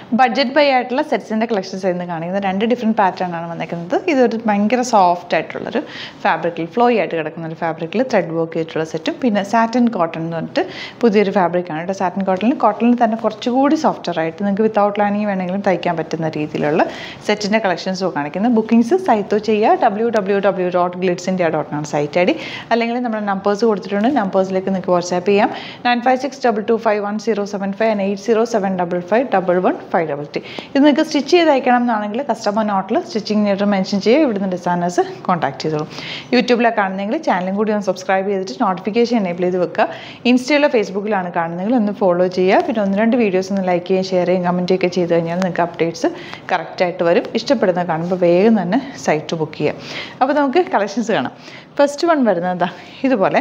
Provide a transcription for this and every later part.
budget by ആയിട്ടുള്ള സെറ്റ്സിൻ്റെ collections എന്ന് കാണിക്കുന്നത് രണ്ട് ഡിഫറെൻറ്റ് പാറ്റേൺ ആണ് വന്നിരിക്കുന്നത് ഇതൊരു ഭയങ്കര സോഫ്റ്റ് ആയിട്ടുള്ളൊരു ഫാബ്രിക്കിൽ ഫ്ലോയി ആയിട്ട് കിടക്കുന്ന ഒരു ഫാബ്രിക്കിൽ ത്രെഡ് വർക്ക് ചെയ്തിട്ടുള്ള സെറ്റും പിന്നെ സാറ്റൻ കോട്ടൺ എന്ന് പറഞ്ഞിട്ട് പുതിയൊരു ഫാബ്രിക്കാണ് കേട്ടോ സാറ്റൻ കോട്ടണിൽ കോട്ടണിൽ തന്നെ കുറച്ചുകൂടി സോഫ്റ്റർ ആയിട്ട് നിങ്ങൾക്ക് വിത്തൗട്ട് ലൈനിങ് വേണമെങ്കിലും തയ്ക്കാൻ പറ്റുന്ന രീതിയിലുള്ള സെറ്റിൻ്റെ കളക്ഷൻസും കാണിക്കുന്നത് ബുക്കിംഗ്സ് സൈറ്റോ ചെയ്യുക W W W dot Glids India dot ആണ് സൈറ്റ് ഐ ഡി അല്ലെങ്കിൽ നമ്മുടെ നമ്പേഴ്സ് കൊടുത്തിട്ടുണ്ട് നമ്പേഴ്സിലേക്ക് നിങ്ങൾക്ക് വാട്സാപ്പ് ചെയ്യാം nine five six double two five one zero seven five and eight zero seven double five double one five double three ഇത് നിങ്ങൾക്ക് stitch ചെയ്ത് അയക്കണം എന്നാണെങ്കിൽ കസ്റ്റമർ നോട്ടിൽ സ്റ്റിച്ചിങ് ലെറ്റർ മെൻഷൻ ചെയ്യുക ഇവിടുന്ന് ഡിസൈനേഴ്സ് കോൺടാക്ട് ചെയ്തോളൂ യൂട്യൂബിലാണ് കാണുന്നതെങ്കിൽ ചാനലും കൂടി ഒന്ന് സബ്സ്ക്രൈബ് ചെയ്തിട്ട് നോട്ടിഫിക്കേഷൻ എനേബിൾ ചെയ്ത് വെക്കുക ഇൻസ്റ്റയിലോ ഫേസ്ബുക്കിലാണ് കാണുന്നതെങ്കിൽ ഒന്ന് ഫോളോ ചെയ്യുക പിന്നെ ഒന്ന് രണ്ട് വീഡിയോസ് ഒന്ന് ലൈക്ക് ചെയ്യുകയും ഷെയർ ചെയ്യുകയും കമൻറ്റ് ചെയ്യുകയൊക്കെ ചെയ്ത് കഴിഞ്ഞാൽ നിങ്ങൾക്ക് അപ്ഡേറ്റ്സ് കറക്റ്റായിട്ട് വരും ഇഷ്ടപ്പെടുന്ന കാണുമ്പോൾ വേഗം തന്നെ സൈറ്റ് ബുക്ക് ചെയ്യുക അപ്പോൾ നമുക്ക് കളക്ഷൻസ് കാണാം ഫസ്റ്റ് വൺ വരുന്നത് എന്താ ഇതുപോലെ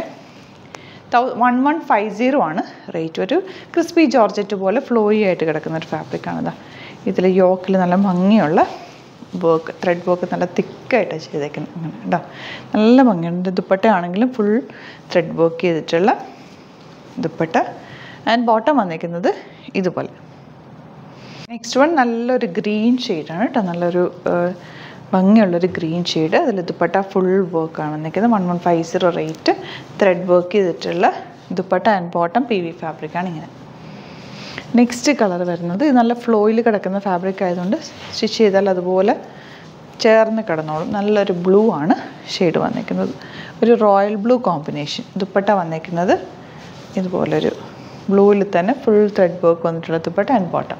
തൗ വൺ വൺ ഫൈവ് സീറോ ആണ് റേറ്റ് ഒരു ക്രിസ്പി ജോർജറ്റ് പോലെ ഫ്ലോയി ആയിട്ട് കിടക്കുന്ന ഒരു ഫാബ്രിക്കാണിതാ ഇതിൽ യോക്കിൽ നല്ല ഭംഗിയുള്ള വർക്ക് ത്രെഡ് വർക്ക് നല്ല തിക്കായിട്ടാണ് ചെയ്തേക്കുന്നത് അങ്ങനെ കേട്ടോ നല്ല ഭംഗിയുണ്ട് ദുപ്പട്ട ആണെങ്കിലും ഫുൾ ത്രെഡ് വർക്ക് ചെയ്തിട്ടുള്ള ദുപ്പട്ട ആൻഡ് ബോട്ടം വന്നിരിക്കുന്നത് ഇതുപോലെ നെക്സ്റ്റ് വൺ നല്ലൊരു ഗ്രീൻ ഷെയ്ഡാണ് കേട്ടോ നല്ലൊരു ഏഹ്, ഭംഗിയുള്ളൊരു ഗ്രീൻ ഷെയ്ഡ് അതിൽ ദുപ്പട്ട ഫുൾ വർക്കാണ് വന്നിരിക്കുന്നത് one one five zero rate thread work ചെയ്തിട്ടുള്ള dupatta and bottom P V ഫാബ്രിക്കാണ് ഇങ്ങനെ നെക്സ്റ്റ് കളർ വരുന്നത് ഇത് നല്ല ഫ്ലോയിൽ കിടക്കുന്ന ഫാബ്രിക് ആയതുകൊണ്ട് സ്റ്റിച്ച് ചെയ്താൽ അതുപോലെ ചേർന്ന് കിടന്നോളും നല്ലൊരു ബ്ലൂ ആണ് ഷെയ്ഡ് വന്നിരിക്കുന്നത് ഒരു റോയൽ ബ്ലൂ കോമ്പിനേഷൻ ദുപ്പട്ട വന്നിരിക്കുന്നത് ഇതുപോലൊരു ബ്ലൂവിൽ തന്നെ ഫുൾ ത്രെഡ് വർക്ക് വന്നിട്ടുള്ള dupatta and bottom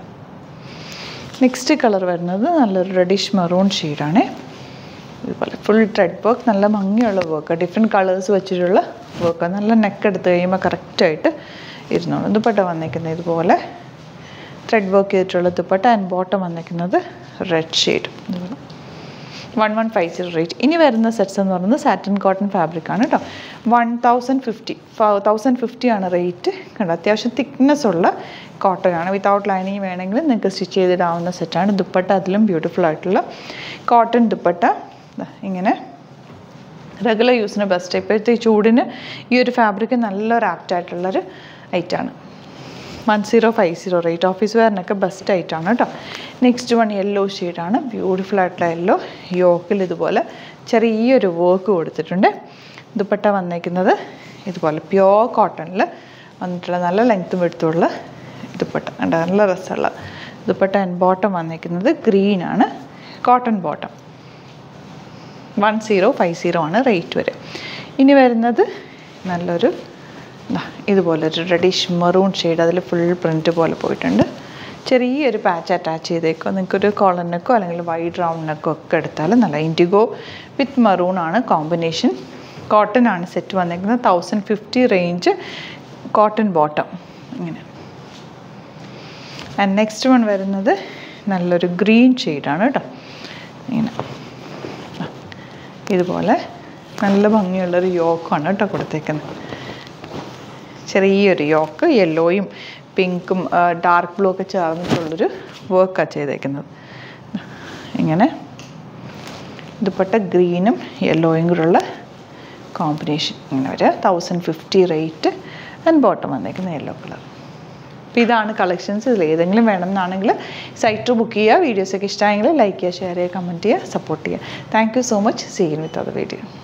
next colour വരുന്നത് നല്ലൊരു റെഡിഷ് മെറൂൺ ഷെയ്ഡാണ് ഇതുപോലെ ഫുൾ ത്രെഡ് വർക്ക് നല്ല ഭംഗിയുള്ള വർക്ക് ഡിഫറെൻറ്റ് കളേഴ്സ് വെച്ചിട്ടുള്ള വർക്ക് നല്ല നെക്ക് എടുത്ത് കഴിയുമ്പോൾ കറക്റ്റായിട്ട് ഇരുന്നോളും ദുപ്പട്ട വന്നിരിക്കുന്നത് ഇതുപോലെ ത്രെഡ് വർക്ക് ചെയ്തിട്ടുള്ള ദുപ്പട്ട ആൻഡ് ബോട്ടം വന്നിരിക്കുന്നത് red shade one one five zero rate ഇനി വരുന്ന സെറ്റ്സ് എന്ന് പറയുന്നത് സാറ്റിൻ കോട്ടൺ ഫാബ്രിക് ആണ് കേട്ടോ one thousand fifty thousand fifty ആണ് റേറ്റ് കണ്ടോ അത്യാവശ്യം തിക്നെസ് ഉള്ള കോട്ടൺ ആണ് വിത്തൗട്ട് ലൈനിങ് വേണമെങ്കിൽ നിങ്ങൾക്ക് സ്റ്റിച്ച് ചെയ്തിടാവുന്ന സെറ്റാണ് ദുപ്പട്ട അതിലും ബ്യൂട്ടിഫുൾ ആയിട്ടുള്ള കോട്ടൺ ദുപ്പട്ട ദാ ഇങ്ങനെ റെഗുലർ യൂസിന് ബെസ്റ്റ് ഇപ്പോഴത്തെ ഈ ചൂടിന് ഈ ഒരു ഫാബ്രിക് നല്ലൊരു ആപ്റ്റ് ആയിട്ടുള്ളൊരു ഐറ്റാണ് one zero five zero rate office വെയറിനൊക്കെ ബെസ്റ്റ് ആയിട്ടാണ് കേട്ടോ നെക്സ്റ്റ് വൺ യെല്ലോ ഷെയ്ഡാണ് ബ്യൂട്ടിഫുൾ ആയിട്ടുള്ള യെല്ലോ യോക്കിൽ ഇതുപോലെ ചെറിയൊരു വർക്ക് കൊടുത്തിട്ടുണ്ട് ദുപ്പട്ട വന്നേക്കുന്നത് ഇതുപോലെ പ്യോർ കോട്ടണിൽ വന്നിട്ടുള്ള നല്ല ലെങ്ത്തും വെടുത്തുള്ള ദുപ്പട്ട ഉണ്ട് നല്ല രസമുള്ള ദുപ്പട്ട ആൻഡ് ബോട്ടം വന്നേക്കുന്നത് ഗ്രീനാണ് cotton bottom one zero five zero ആണ് റേറ്റ് വരെ ഇനി വരുന്നത് നല്ലൊരു ദാ ഇതുപോലൊരു റെഡിഷ് മെറൂൺ ഷെയ്ഡ് അതിൽ ഫുൾ പ്രിൻറ്റ് പോലെ പോയിട്ടുണ്ട് ചെറിയൊരു പാച്ച് അറ്റാച്ച് ചെയ്തേക്കോ നിങ്ങൾക്കൊരു കോളർ നെക്കോ അല്ലെങ്കിൽ വൈഡ് റൗണ്ട് നെക്കോ ഒക്കെ എടുത്താൽ നല്ല ഇൻഡിഗോ വിത്ത് മെറൂൺ ആണ് കോമ്പിനേഷൻ കോട്ടൺ ആണ് സെറ്റ് വന്നേക്കുന്നത് thousand fifty range cotton bottom ഇങ്ങനെ ആൻഡ് നെക്സ്റ്റ് വൺ വരുന്നത് നല്ലൊരു ഗ്രീൻ ഷെയ്ഡാണ് കേട്ടോ ഇങ്ങനെ ആ, ഇതുപോലെ നല്ല ഭംഗിയുള്ളൊരു യോക്കാണ് കേട്ടോ കൊടുത്തേക്കുന്നത് ചെറിയൊരു യോക്ക് യെല്ലോയും പിങ്കും ഡാർക്ക് ബ്ലൂ ഒക്കെ ചേർന്നിട്ടുള്ളൊരു വർക്കാണ് ചെയ്തേക്കുന്നത് ഇങ്ങനെ ദുപ്പട്ട ഗ്രീനും യെല്ലോയും കൂടെയുള്ള കോമ്പിനേഷൻ ഇങ്ങനെ വരിക thousand fifty rate and bottom വന്നേക്കുന്ന യെല്ലോ കളർ അപ്പോൾ ഇതാണ് കളക്ഷൻസ് ഇതിൽ ഏതെങ്കിലും വേണമെന്നാണെങ്കിൽ സൈറ്റ് ബുക്ക് ചെയ്യുക വീഡിയോസൊക്കെ ഇഷ്ടമായെങ്കിൽ ലൈക്ക് ചെയ്യുക ഷെയർ ചെയ്യുക കമൻറ്റ് ചെയ്യുക സപ്പോർട്ട് ചെയ്യുക thank you so much seen with അത് വീഡിയോ